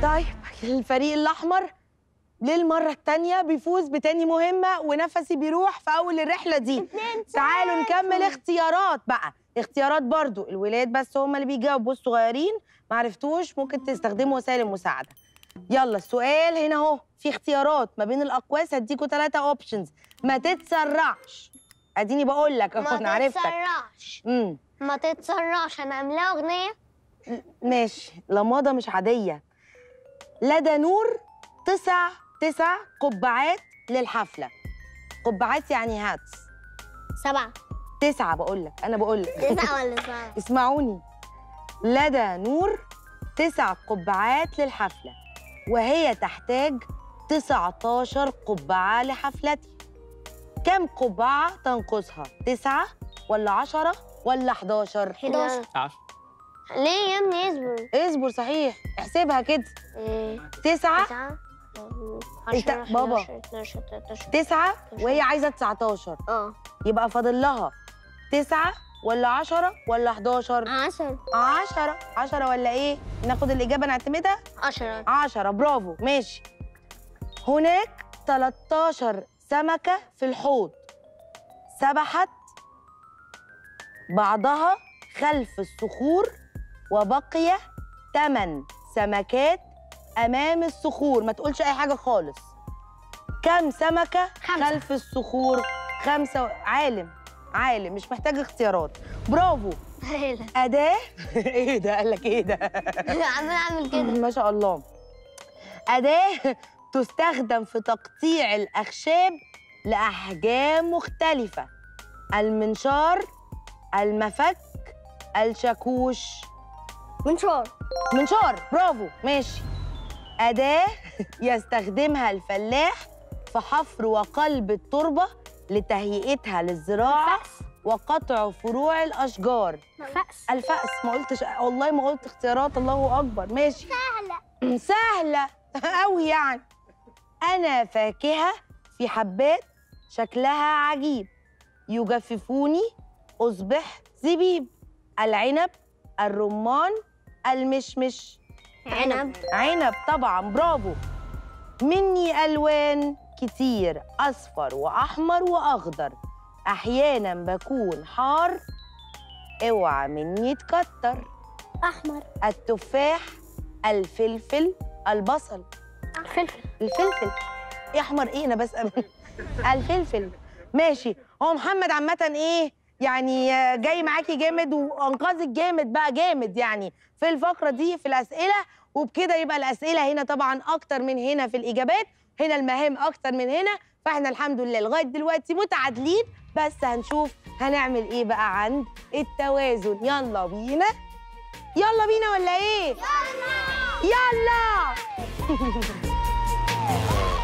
طيب الفريق الاحمر للمره الثانيه بيفوز بتاني مهمه ونفسي بيروح في اول الرحله دي تعالوا نكمل اختيارات بقى اختيارات برضو الولاد بس هم اللي بيجاوبوا الصغيرين ما عرفتوش ممكن تستخدموا وسائل المساعده يلا السؤال هنا اهو في اختيارات ما بين الاقواس هديكوا ثلاثه اوبشنز ما تتسرعش اديني بقول لك اهو انا ما عرفتك تتسرعش امم ما تتسرعش انا عاملاها اغنيه ماشي لماضة مش عادية لدى نور تسع تسع قبعات للحفلة قبعات يعني هاتس سبعه تسعة بقول لك أنا بقول لك تسعه ولا سبعه اسمعوني لدى نور تسع قبعات للحفلة وهي تحتاج 19 قبعة لحفلتي كم قبعة تنقصها؟ تسعة ولا عشرة ولا 11 11 عشرة ليه يا ابني اصبر اصبر صحيح احسبها كده إيه، تسعة تسعة إنت- 10 بابا. 11 12 13 تسعة وهي عايزة 19 اه يبقى فاضل لها تسعة ولا عشرة ولا 11 10 عشرة عشرة ولا ايه ناخد الإجابة نعتمدها 10 عشرة برافو ماشي هناك 13 سمكة في الحوض سبحت بعضها خلف الصخور وبقي 8 سمكات أمام الصخور ما تقولش أي حاجة خالص كم سمكة خمسة. خلف الصخور خمسة و- عالم عالم مش محتاج اختيارات برافو أداة إيه ده قال لك إيه ده عمال اعمل كده ما شاء الله أداة تستخدم في تقطيع الأخشاب لأحجام مختلفة المنشار المفك الشاكوش منشار منشار برافو ماشي أداة يستخدمها الفلاح في حفر وقلب التربة لتهيئتها للزراعة وقطع فروع الأشجار فأس الفأس ما قلتش والله ما قلت اختيارات الله أكبر ماشي سهلة سهلة أوي يعني أنا فاكهة في حبات شكلها عجيب يجففوني أصبح زبيب العنب الرمان المشمش عنب عنب طبعا برافو مني ألوان كتير أصفر وأحمر وأخضر أحيانا بكون حار اوعى مني تكتر احمر التفاح الفلفل البصل فلفل الفلفل ايه احمر ايه انا بسال الفلفل ماشي هو محمد عامه ايه يعني آه، جاي معاكي جامد وانقذك جامد بقى جامد يعني في الفقره دي في الاسئله وبكده يبقى الاسئله هنا طبعا اكتر من هنا في الاجابات هنا المهام اكتر من هنا فاحنا الحمد لله لغايه دلوقتي متعادلين بس هنشوف هنعمل ايه بقى عند التوازن يلا بينا يلا بينا ولا ايه يلا يلا